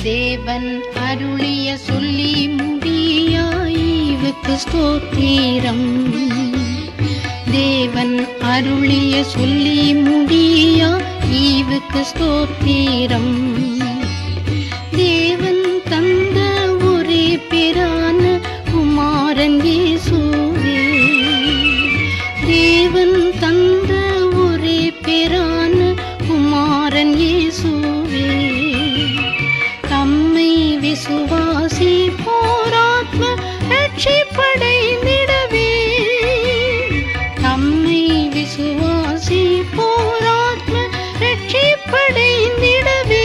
தேவன் அருளிய சொல்லி முடியாய்வுக்கு ஸ்தோத்திரம் தேவன் அருளிய சொல்லி முடியா ஈவுக்கு ஸ்தோத்திரம் தேவன் தந்த ஒரே பேரான குமாரன் இயேசுவே தேவன் தந்த ஒரே பேரான குமாரன் இயேசுவே தம்மை விசுவாசி போராத்ம ரட்சிப்படைந்திடவே தம்மை விசுவாசி போராத்ம ரட்சிப்படைந்திடவே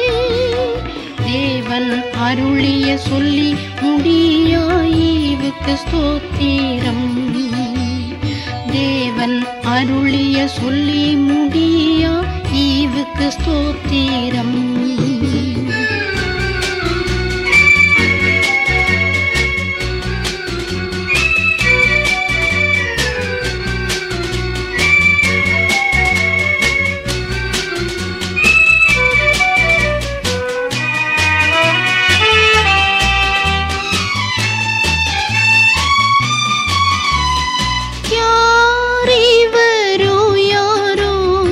தேவன் அருளிய சொல்லி முடியாய்வுக்கு ஸ்தோத்திரம் தேவன் அருளிய சொல்லி முடியா ஈவுக்கு ஸ்தோத்திரம் யாரிவரோ யாரோ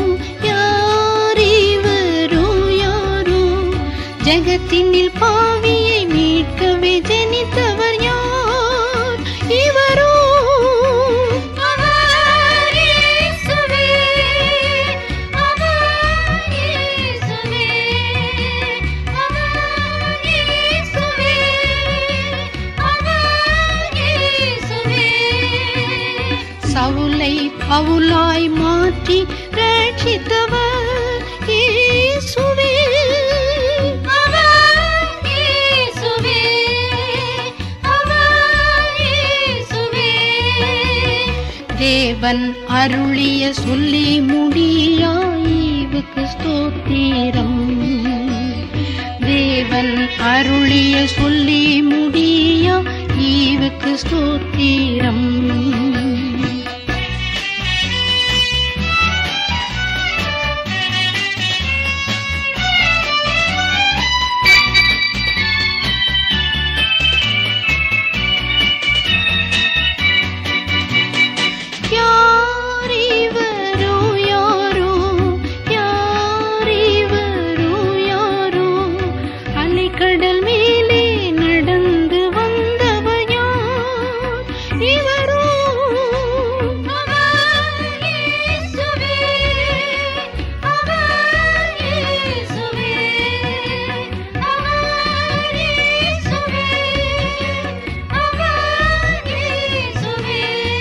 யாரிவரோ யாரோ ஜகத்தினில் பாவியை மீட்கவே ஜனித்தவர் யார் இவரோ அவர் இயேசுவே அவர் இயேசுவே அவர் இயேசுவே அவர் இயேசுவே சவுலை பவுலாய் மாற்றி ரட்சித்தவர் இயேசுவே அவர் இயேசுவே அவர் இயேசுவே தேவன் அருளிய சொல்லி முடியாய்வுக்கு ஸ்தோத்திரம் தேவன் அருளிய சொல்லி முடியா ஈவுக்கு ஸ்தோத்திரம் யாரிவரோ யாரோ யாரிவரோ யாரோ அலைக்கடல் மேலே நடந்து வந்தவர் யார் இவரோ அவர் இயேசுவே அவர் இயேசுவே அவர் இயேசுவே அவர் இயேசுவே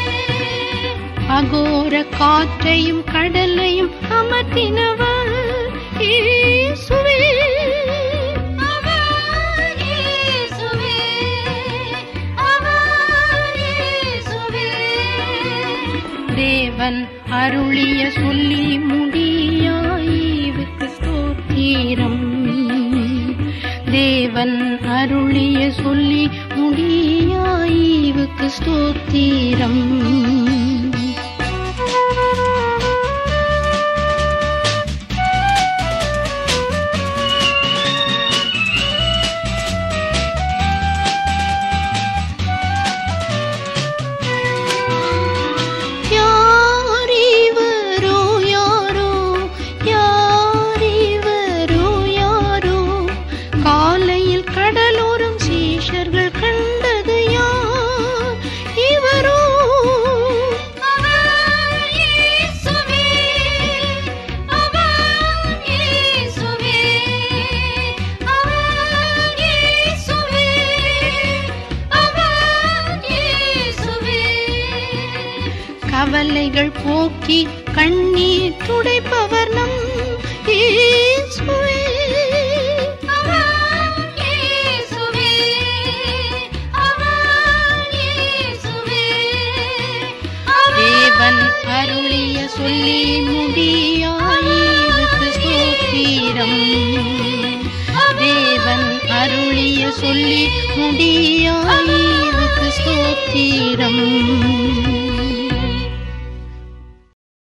அகோர காற்றையும் கடலையும் அமர்த்தினவர் இயேசுவே அவர் இயேசுவே அவர் இயேசுவே தேவன் அருளிய சொல்லி முடியாய்வுக்கு ஸ்தோத்திரம் தேவன் அருளிய சொல்லி முடியாய்வுக்கு ஸ்தோத்திரம் யாரிவரோ யாரோ யாரிவரோ யாரோ காலையில் கடலோரம் சீஷர்கள் கண்டது யார் இவரோ அவர் இயேசுவே அவர் இயேசுவே அவர் இயேசுவே அவர் இயேசுவே கவலைகள் போக்கி கண்ணீர் துடைப்பவர் நம் இயேசுவே அவர் இயேசுவே அவர் இயேசுவே தேவன் அருளிய சொல்லி முடியாய்வுக்கு ஸ்தோத்திரம் தேவன் அருளிய சொல்லி முடியாய்வுக்கு ஸ்தோத்திரம்